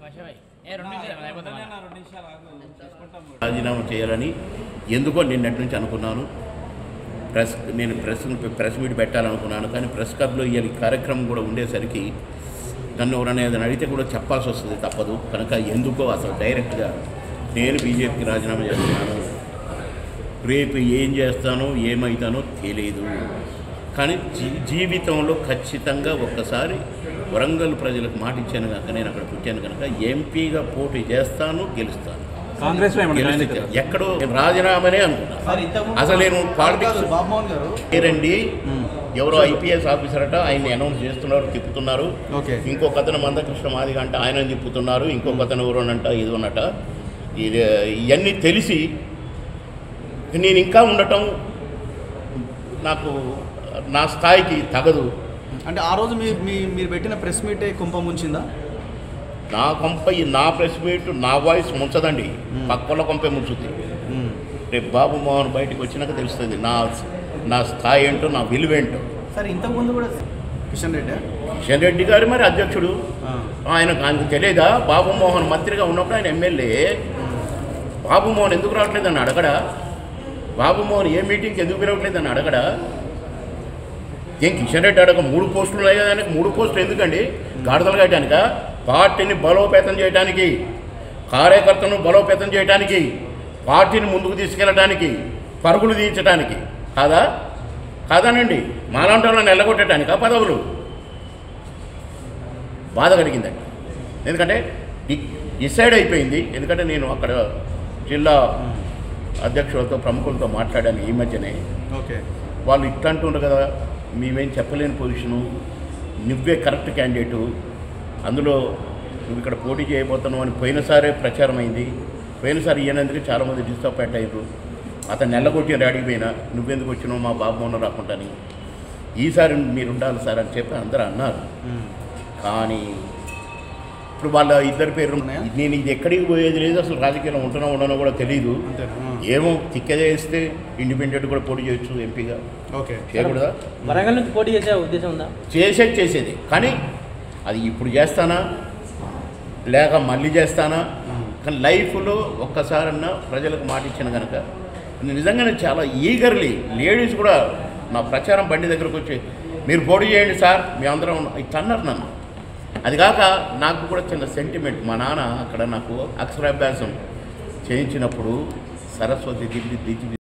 రాజీనామా చేయాలని ఎందుకో నిన్నటి నుంచి అనుకున్నాను ప్రెస్ నేను ప్రెస్ ప్రెస్ మీట్ పెట్టాలనుకున్నాను కానీ ప్రెస్ క్లబ్లో ఇవాళ ఈ కార్యక్రమం కూడా ఉండేసరికి నన్ను ఎవరైనా ఏదైనా అడిగితే కూడా చెప్పాల్సి వస్తుంది తప్పదు కనుక ఎందుకో అసలు డైరెక్ట్గా నేను బీజేపీకి రాజీనామా చేస్తున్నాను రేపు ఏం చేస్తానో ఏమవుతానో తెలియదు కానీ జీ జీవితంలో ఖచ్చితంగా ఒక్కసారి వరంగల్ ప్రజలకు మాట ఇచ్చాను కనుక నేను అక్కడ పుట్టాను కనుక ఎంపీగా పోటీ చేస్తాను గెలుస్తాను కాంగ్రెస్ లో ఏమన్నా జాయిన్ గెలిస్తే అవుతారా? ఎక్కడో నేను రాజీనామానే అనుకున్నా సార్ ఇంతకుముందు అసలు నేను పాలిటిక్స్ బాబుమోహన్ గారు పేరండి మ్మ్. ఎవరో ఐపీఎస్ ఆఫీసర్ అట ఆయన్ని అనౌన్స్ చేస్తున్నారు తిప్పుతున్నారు ఓకే ఇంకొక అతను మందకృష్ణ మాదిగ అంటే ఆయన తిప్పుతున్నారు ఇంకొక అతను ఎవరోనంట ఇదోనట ఇది ఇవన్నీ తెలిసి నేను ఇంకా ఉండటం నాకు నా స్థాయికి తగదు అంటే ఆ రోజు మీ మీ- మీరు పెట్టిన ప్రెస్ మీటే కుంపం ముంచిందా నా కొంప ఈ నా ప్రెస్ మీట్ నా వాయిస్ ముంచదండి మ్మ్. పక్కల కొంపే ముంచుద్ది రేపు బాబు మోహన్ బయటకు వచ్చినాక తెలుస్తుంది నా నా స్థాయి ఏంటో నా విలువ ఏంటో సార్ ఇంతకుముందు కూడా కిషన్ రెడ్డి కిషన్ రెడ్డి గారు మరి అధ్యక్షుడు ఆయన ఆయనకు తెలియదా బాబు మోహన్ మంత్రిగా ఉన్నప్పుడు ఆయన ఎమ్మెల్యే బాబు మోహన్ ఎందుకు రావట్లేదని అడగడా బాబు మోహన్ ఏ మీటింగ్కి ఎందుకు పిలవట్లేదని అడగడా ఏం కిషన్ రెడ్డి అడగ మూడు పోస్టులు ఉన్నాయి కదా ఆయనకు మూడు పోస్టులు ఎందుకండి గాడిదలు కట్టడానిక పార్టీని బలోపేతం చేయడానికి కార్యకర్తలను బలోపేతం చేయడానికి పార్టీని ముందుకు తీసుకెళ్ళడానికి పరుగులు తీయించడానికి కాదా కాదానండి మాలాంటి వాళ్ళని ఎల్లగొట్టడానికా పదవులు బాధ కలిగిందండి ఎందుకంటే డి- డిసైడ్ అయిపోయింది ఎందుకంటే నేను అక్కడ జిల్లా అధ్యక్షులతో ప్రముఖులతో మాట్లాడాను ఈ మధ్యనే ఓకే వాళ్ళు ఇట్లా అంటుండ్రు కదా మేమేం చెప్పలేని పొజిషను నువ్వే కరెక్ట్ క్యాండిడేటు అందులో నువ్వు ఇక్కడ పోటీ చేయబోతున్నావు అని పోయినసారే ప్రచారం అయింది పోయినసారి ఈయనందుకు చాలామంది డిస్టర్బెంట్ అయ్యారు అతను నెల్లగొట్టి అడిగిపోయినా నువ్వెందుకు వచ్చినావు మా బాబు మొన్న రాకుంటాని ఈసారి మీరు ఉండాలి సార్ అని చెప్పి అందరూ అన్నారు కానీ ఇప్పుడు వాళ్ళ ఇద్దరి పేరు ఉన్నాయా? నేను ఇది ఎక్కడికి పోయేది లేదు అసలు రాజకీయంలో ఉంటున్నా ఉండనో కూడా తెలియదు అంతేనా ఏమో తిక్కజేస్తే ఇండిపెండెంట్ కూడా పోటీ చేయొచ్చు ఎంపీగా ఓకే చేయకూడదా వరంగల్ నుంచి పోటీ చేసే ఉద్దేశం ఉందా చేసేది చేసేది కానీ అది ఇప్పుడు చేస్తానా లేక మళ్ళీ చేస్తానా కానీ లైఫ్లో ఒక్కసారన్నా ప్రజలకు మాట ఇచ్చిన కనుక నేను నిజంగానే చాలా ఈగర్లీ లేడీస్ కూడా నా ప్రచారం బండి దగ్గరకు వచ్చి మీరు పోటీ చేయండి సార్ మీ అందరం ఇట్లా అన్నారు నన్ను అది కాక నాకు కూడా చిన్న సెంటిమెంట్ మా నాన్న అక్కడ నాకు అక్షరాభ్యాసం చేయించినప్పుడు సరస్వతి దిద్ది దిద్ది